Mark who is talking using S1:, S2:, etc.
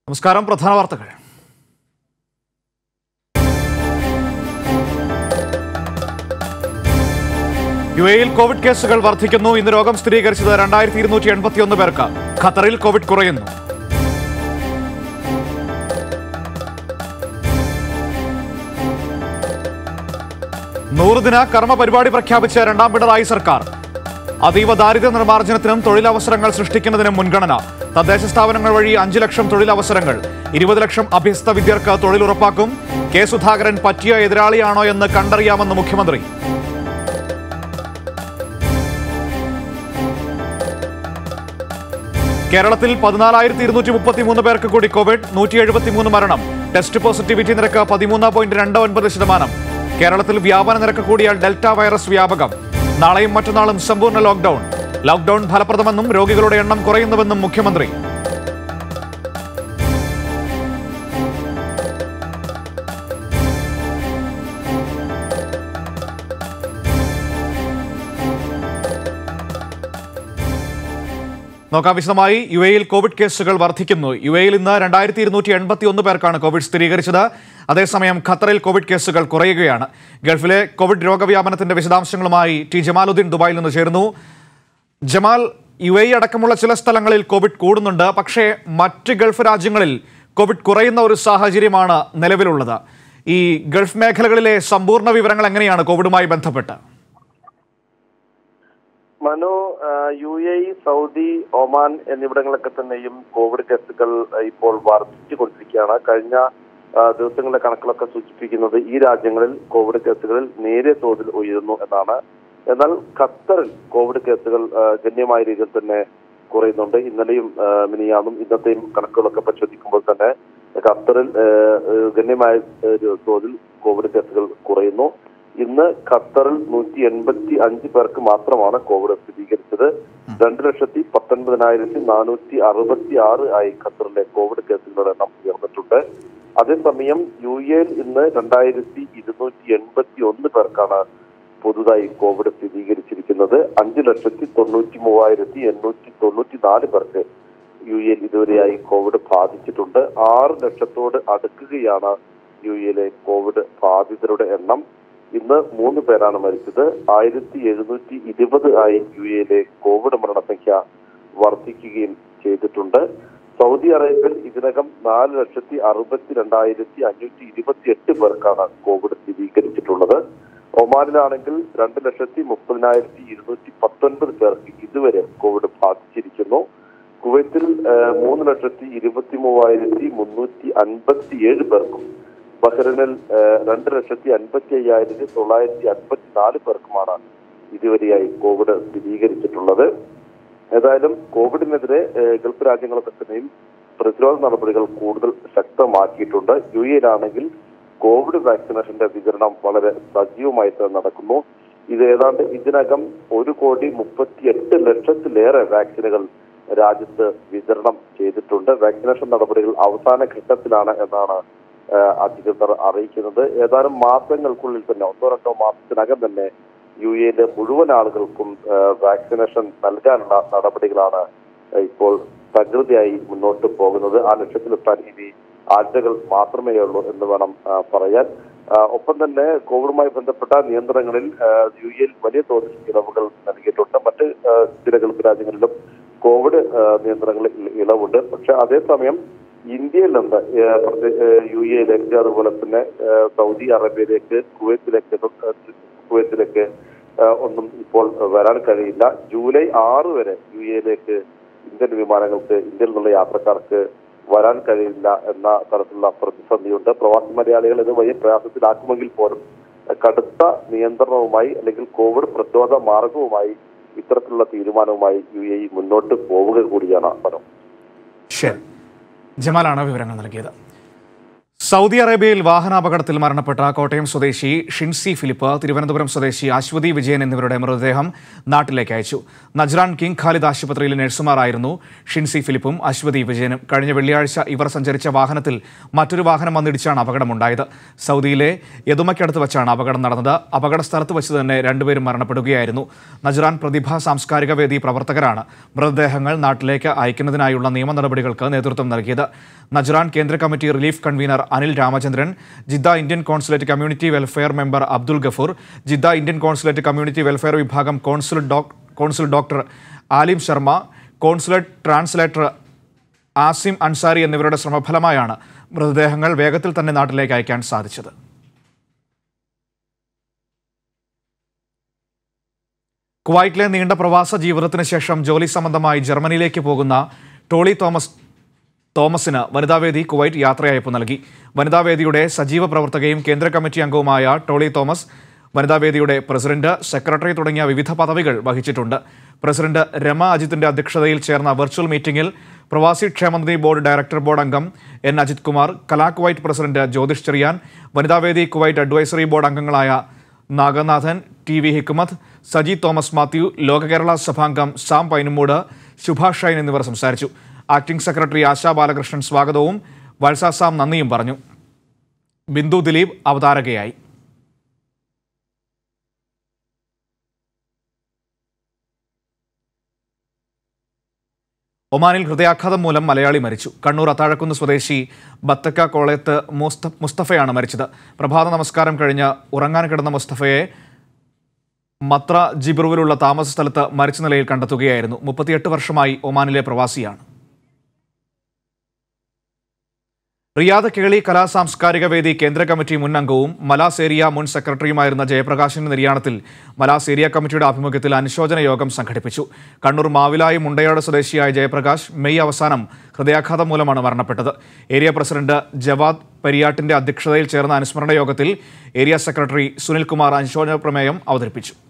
S1: നമസ്കാരം പ്രധാന വാർത്തകൾ യു എയിൽ കോവിഡ് കേസുകൾ വർദ്ധിക്കുന്നു ഇന്ന് രോഗം സ്ഥിരീകരിച്ചത് രണ്ടായിരത്തി ഇരുന്നൂറ്റി എൺപത്തിയൊന്ന് പേർക്ക് ഖത്തറിൽ കോവിഡ് കുറയുന്നു നൂറുദിന കർമ്മ പരിപാടി പ്രഖ്യാപിച്ച രണ്ടാം പിണറായി സർക്കാർ അതീവ ദാരിദ്ര്യ നിർമ്മാർജ്ജനത്തിനും തൊഴിലവസരങ്ങൾ സൃഷ്ടിക്കുന്നതിനും മുൻഗണന തദ്ദേശ സ്ഥാപനങ്ങൾ വഴി അഞ്ച് ലക്ഷം തൊഴിലവസരങ്ങൾ ഇരുപത് ലക്ഷം അഭ്യസ്ത വിദ്യർക്ക് തൊഴിൽ ഉറപ്പാക്കും കെ സുധാകരൻ പറ്റിയ എതിരാളിയാണോ എന്ന് കണ്ടറിയാമെന്ന് മുഖ്യമന്ത്രി കേരളത്തിൽ പതിനാലായിരത്തി ഇരുന്നൂറ്റി മുപ്പത്തി മൂന്ന് പേർക്ക് കൂടി കോവിഡ് നൂറ്റി എഴുപത്തിമൂന്ന് മരണം ടെസ്റ്റ് പോസിറ്റിവിറ്റി നിരക്ക് പതിമൂന്ന് പോയിന്റ് രണ്ട് ഒൻപത് ശതമാനം കേരളത്തിൽ വ്യാപന നിരക്ക് കൂടിയാൽ ഡെൽറ്റ വൈറസ് വ്യാപകം നാളെയും മറ്റന്നാളും സമ്പൂർണ്ണ ലോക്ഡൌൺ ലോക്ഡൌൺ ഫലപ്രദമെന്നും രോഗികളുടെ എണ്ണം കുറയുന്നുവെന്നും മുഖ്യമന്ത്രി നോക്കാം വിശദമായി യു എയിൽ കോവിഡ് കേസുകൾ വർദ്ധിക്കുന്നു യു എയിൽ ഇന്ന് രണ്ടായിരത്തി ഇരുന്നൂറ്റി എൺപത്തി ഒന്ന് പേർക്കാണ് കോവിഡ് സ്ഥിരീകരിച്ചത് അതേസമയം ഖത്തറിൽ കോവിഡ് കേസുകൾ കുറയുകയാണ് ഗൾഫിലെ കോവിഡ് രോഗവ്യാപനത്തിന്റെ വിശദാംശങ്ങളുമായി ടി ജമാലുദ്ദീൻ ദുബായിൽ നിന്ന് ചേരുന്നു ജമാൽ യു എ അടക്കമുള്ള ചില സ്ഥലങ്ങളിൽ കോവിഡ് കൂടുന്നുണ്ട് പക്ഷേ മറ്റ് ഗൾഫ് രാജ്യങ്ങളിൽ കോവിഡ് കുറയുന്ന ഒരു സാഹചര്യമാണ് നിലവിലുള്ളത് ഈ ഗൾഫ് മേഖലകളിലെ സമ്പൂർണ്ണ വിവരങ്ങൾ എങ്ങനെയാണ് കോവിഡുമായി ബന്ധപ്പെട്ട്
S2: മനു ആ, U A E Saudi Oman എന്നിവിടങ്ങളിലൊക്കെ തന്നെയും കോവിഡ് കേസുകൾ ആ, ഇപ്പോൾ വർദ്ധിച്ചുകൊണ്ടിരിക്കുകയാണ് കഴിഞ്ഞ ആ, ദിവസങ്ങളിലെ കണക്കുകളൊക്കെ സൂചിപ്പിക്കുന്നത് ഈ രാജ്യങ്ങളിൽ കോവിഡ് കേസുകളിൽ നേരിയ തോതിൽ ഉയരുന്നു എന്നാണ് എന്നാൽ ഖത്തറിൽ കോവിഡ് കേസുകൾ ആ, ഗണ്യമായ രീതിയിൽ തന്നെ കുറയുന്നുണ്ട് ഇന്നലെയും ആ, മിനിയാന്നും ഇന്നത്തെയും കണക്കുകളൊക്കെ പരിശോധിക്കുമ്പോൾ തന്നെ ഖത്തറിൽ ആ, ആ, ഗണ്യമായ ഒരു തോതിൽ കോവിഡ് കേസുകൾ കുറയുന്നു ഇന്ന് ഖത്തറിൽ നൂറ്റി എൺപത്തി അഞ്ച് പേർക്ക് മാത്രമാണ് കോവിഡ് സ്ഥിരീകരിച്ചത് രണ്ട് ലക്ഷത്തി പത്തൊൻപതിനായിരത്തി നാനൂറ്റി അറുപത്തി ആറ് ആയി ഖത്തറിലെ കോവിഡ് കേസുകളുടെ എണ്ണം ഉയർന്നിട്ടുണ്ട് അതേസമയം യു എയിൽ ഇന്ന് രണ്ടായിരത്തി ഇരുന്നൂറ്റി എൺപത്തി ഒന്ന് പേർക്കാണ് പുതുതായി കോവിഡ് സ്ഥിരീകരിച്ചിരിക്കുന്നത് അഞ്ച് ലക്ഷത്തി തൊണ്ണൂറ്റി മൂവായിരത്തി എണ്ണൂറ്റി തൊണ്ണൂറ്റി നാല് പേർക്ക് യു എയിൽ ഇതുവരെയായി കോവിഡ് ബാധിച്ചിട്ടുണ്ട് ആറ് ലക്ഷത്തോട് അടുക്കുകയാണ് യു എയിലെ കോവിഡ് ബാധിതരുടെ എണ്ണം ഇന്ന് മൂന്ന് പേരാണ് മരിച്ചത് ആയിരത്തി എഴുന്നൂറ്റി ഇരുപത് ആയി യു എയിലെ കോവിഡ് മരണസംഖ്യ വർദ്ധിക്കുകയും ചെയ്തിട്ടുണ്ട് സൗദി അറേബ്യയിൽ ഇതിനകം നാല് ലക്ഷത്തി അറുപത്തി രണ്ടായിരത്തി അഞ്ഞൂറ്റി ഇരുപത്തി എട്ട് പേർക്കാണ് കോവിഡ് സ്ഥിരീകരിച്ചിട്ടുള്ളത് ഒമാനിലാണെങ്കിൽ രണ്ട് ലക്ഷത്തി മുപ്പതിനായിരത്തി ഇരുന്നൂറ്റി പത്തൊൻപത് പേർക്ക് ഇതുവരെ കോവിഡ് ബാധിച്ചിരിക്കുന്നു കുവൈത്തിൽ ഏഹ്, മൂന്ന് ലക്ഷത്തി ഇരുപത്തി മൂവായിരത്തി മുന്നൂറ്റി അൻപത്തി ഏഴ് പേർക്കും ബഹ്റിനിൽ ഏഹ്, രണ്ട് ലക്ഷത്തി അൻപത്തി അയ്യായിരത്തി തൊള്ളായിരത്തി അൻപത്തി നാല് പേർക്കുമാണ് ഇതുവരെയായി കോവിഡ് സ്ഥിരീകരിച്ചിട്ടുള്ളത് ഏതായാലും കോവിഡിനെതിരെ ഏഹ്, ഗൾഫ് രാജ്യങ്ങളൊക്കെ തന്നെയും പ്രതിരോധ നടപടികൾ കൂടുതൽ ശക്തമാക്കിയിട്ടുണ്ട് യു എയിലാണെങ്കിൽ കോവിഡ് വാക്സിനേഷന്റെ വിതരണം വളരെ സജീവമായി തന്നെ നടക്കുന്നു ഇത് ഏതാണ്ട് ഇതിനകം ഒരു കോടി മുപ്പത്തി എട്ട് ലക്ഷത്തിലേറെ വാക്സിനുകൾ രാജ്യത്ത് വിതരണം ചെയ്തിട്ടുണ്ട് വാക്സിനേഷൻ നടപടികൾ അവസാന ഘട്ടത്തിലാണ് എന്നാണ് ഏഹ്, അധികൃതർ അറിയിക്കുന്നത് ഏതാനും മാസങ്ങൾക്കുള്ളിൽ തന്നെ ഒന്നോ രണ്ടോ മാസത്തിനകം തന്നെ യു എയിലെ മുഴുവൻ ആളുകൾക്കും ഏഹ്, വാക്സിനേഷൻ നൽകാനുള്ള നടപടികളാണ് ഏഹ്, ഇപ്പോൾ തകൃതിയായി മുന്നോട്ട് പോകുന്നത് ആ ലക്ഷ്യത്തിലെത്താൻ ഇനി ആഴ്ചകൾ മാത്രമേ ഉള്ളൂ എന്ന് വേണം ആ, പറയാൻ ആ, ഒപ്പം തന്നെ കോവിഡുമായി ബന്ധപ്പെട്ട നിയന്ത്രണങ്ങളിൽ ആ, യു എയിൽ വലിയ തോതിൽ ഇളവുകൾ നൽകിയിട്ടുണ്ട് മറ്റ് ആ, ചില ഗൾഫ് രാജ്യങ്ങളിലും കോവിഡ് ആ, നിയന്ത്രണങ്ങളിൽ ഇ- ഇളവുണ്ട് പക്ഷെ അതേസമയം ഇന്ത്യയിൽ നിന്ന് ആ, പ്രത്യേക ആ, യു എയിലേക്ക് അതുപോലെ തന്നെ ആ, സൗദി അറേബ്യയിലേക്ക് കുവൈത്തിലേക്ക് ആ, കുവൈത്തിലേക്ക് ആ, ഒന്നും ഇപ്പോൾ വരാൻ കഴിയില്ല ജൂലൈ ആറ് വരെ യു എയിലേക്ക് ഇന്ത്യൻ വിമാനങ്ങൾക്ക് ഇന്ത്യയിൽ നിന്നുള്ള യാത്രക്കാർക്ക് വരാൻ കഴിയില്ല എന്ന തരത്തിലുള്ള പ്രതിസന്ധിയുണ്ട് പ്രവാസി മലയാളികൾ ഇത് വലിയ പ്രയാസത്തിലാക്കുമെങ്കിൽ പോലും കടുത്ത നിയന്ത്രണവുമായി അല്ലെങ്കിൽ കോവിഡ് പ്രതിരോധ മാർഗവുമായി ഇത്തരത്തിലുള്ള തീരുമാനവുമായി യു എ ഇ മുന്നോട്ട് പോവുക കൂടിയാണ് പരം
S1: ശരി ജമാലാണ് വിവരങ്ങൾ നൽകിയത് സൗദി അറേബ്യയിൽ വാഹനാപകടത്തിൽ മരണപ്പെട്ട കോട്ടയം സ്വദേശി ഷിൻസി ഫിലിപ്പ് തിരുവനന്തപുരം സ്വദേശി അശ്വതി വിജയൻ എന്നിവരുടെ മൃതദേഹം നാട്ടിലേക്ക് അയച്ചു നജ്റാൻ കിങ് ഖാലിദ് ആശുപത്രിയിലെ നഴ്സുമാരായിരുന്നു ഷിൻസി ഫിലിപ്പും അശ്വതി വിജയനും കഴിഞ്ഞ വെള്ളിയാഴ്ച ഇവർ സഞ്ചരിച്ച വാഹനത്തിൽ മറ്റൊരു വാഹനം വന്നിടിച്ചാണ് അപകടമുണ്ടായത് സൗദിയിലെ യദുമയ്ക്കടുത്ത് വെച്ചാണ് അപകടം നടന്നത് അപകട സ്ഥലത്ത് വെച്ച് തന്നെ രണ്ടുപേരും മരണപ്പെടുകയായിരുന്നു നജ്റാൻ പ്രതിഭ സാംസ്കാരിക വേദി പ്രവർത്തകരാണ് മൃതദേഹങ്ങൾ നാട്ടിലേക്ക് അയക്കുന്നതിനായുള്ള നിയമ നടപടികൾക്ക് നേതൃത്വം നൽകിയത് നജ്റാൻ കേന്ദ്ര committee relief convener Anil Ramachandran Jeddah Indian consulate community welfare member Abdul Gafoor Jeddah Indian consulate community welfare വിഭാഗം consul doc consul doctor Alim Sharma consulate translator Asim Ansari എന്നിവരുടെ ശ്രമഫലമായാണ് മൃതദേഹങ്ങൾ വേഗത്തിൽ തന്നെ നാട്ടിലേക്ക് അയക്കാൻ സാധിച്ചത് കുവൈറ്റിലെ നീണ്ട പ്രവാസ ജീവിതത്തിന് ശേഷം ജോലി സംബന്ധമായി ജർമ്മനിയിലേക്ക് പോകുന്ന ടോളി തോമസ് തോമസിന് വനിതാവേദി കുവൈറ്റ് യാത്രയയപ്പ് നൽകി വനിതാവേദിയുടെ സജീവ പ്രവർത്തകയും കേന്ദ്ര കമ്മിറ്റി അംഗവുമായ ടോളി തോമസ് വനിതാവേദിയുടെ പ്രസിഡന്റ് സെക്രട്ടറി തുടങ്ങിയ വിവിധ പദവികൾ വഹിച്ചിട്ടുണ്ട് പ്രസിഡന്റ് രമ അജിത്തിന്റെ അധ്യക്ഷതയിൽ ചേർന്ന വെർച്വൽ മീറ്റിംഗിൽ പ്രവാസി ക്ഷേമനിധി ബോർഡ് ഡയറക്ടർ ബോർഡ് അംഗം N Ajith Kumar Kala Kuwait president Jyothish Cheriyan Vanithavedi Kuwait advisory board അംഗങ്ങളായ നാഗനാഥൻ ടി വി ഹിക്മത്ത് സജി തോമസ് മാത്യു ലോക കേരള സഭാംഗം സാം പൈനുമൂട് സുഭാഷ് ഷൈൻ എന്നിവർ സംസാരിച്ചു ആക്ടിംഗ് സെക്രട്ടറി ആശാ ബാലകൃഷ്ണൻ സ്വാഗതവും വത്സ സാം നന്ദിയും പറഞ്ഞു ബിന്ദു ദിലീപ് അവതാരകയായി ഒമാനിൽ ഹൃദയാഘാതം മൂലം മലയാളി മരിച്ചു കണ്ണൂർ അത്താഴക്കുന്ന് സ്വദേശി ബത്തക്ക കോളയത്ത് മുസ്ത മുസ്തഫയാണ് മരിച്ചത് പ്രഭാത നമസ്കാരം കഴിഞ്ഞ് ഉറങ്ങാൻ കിടന്ന മുസ്തഫയെ മത്ര ജിബ്രുവിലുള്ള താമസ സ്ഥലത്ത് മരിച്ച നിലയിൽ കണ്ടെത്തുകയായിരുന്നു മുപ്പത്തിയെട്ട് വർഷമായി ഒമാനിലെ പ്രവാസിയാണ് റിയാദ് കേളി കലാ സാംസ്കാരിക വേദി കേന്ദ്ര കമ്മിറ്റി മുൻ അംഗവും മലാസ് ഏരിയ മുൻ സെക്രട്ടറിയുമായിരുന്ന ജയപ്രകാശിന്റെ നിര്യാണത്തിൽ മലാസ് ഏരിയ കമ്മിറ്റിയുടെ ആഭിമുഖ്യത്തിൽ അനുശോചന യോഗം സംഘടിപ്പിച്ചു കണ്ണൂർ മാവിലായി മുണ്ടയാട് സ്വദേശിയായ ജയപ്രകാശ് മെയ് അവസാനം ഹൃദയാഘാതം മൂലമാണ് മരണപ്പെട്ടത് ഏരിയ പ്രസിഡന്റ് ജവാദ് പരിയാട്ടിന്റെ അധ്യക്ഷതയിൽ ചേർന്ന അനുസ്മരണ യോഗത്തിൽ ഏരിയ സെക്രട്ടറി സുനിൽകുമാർ അനുശോചന പ്രമേയം അവതരിപ്പിച്ചു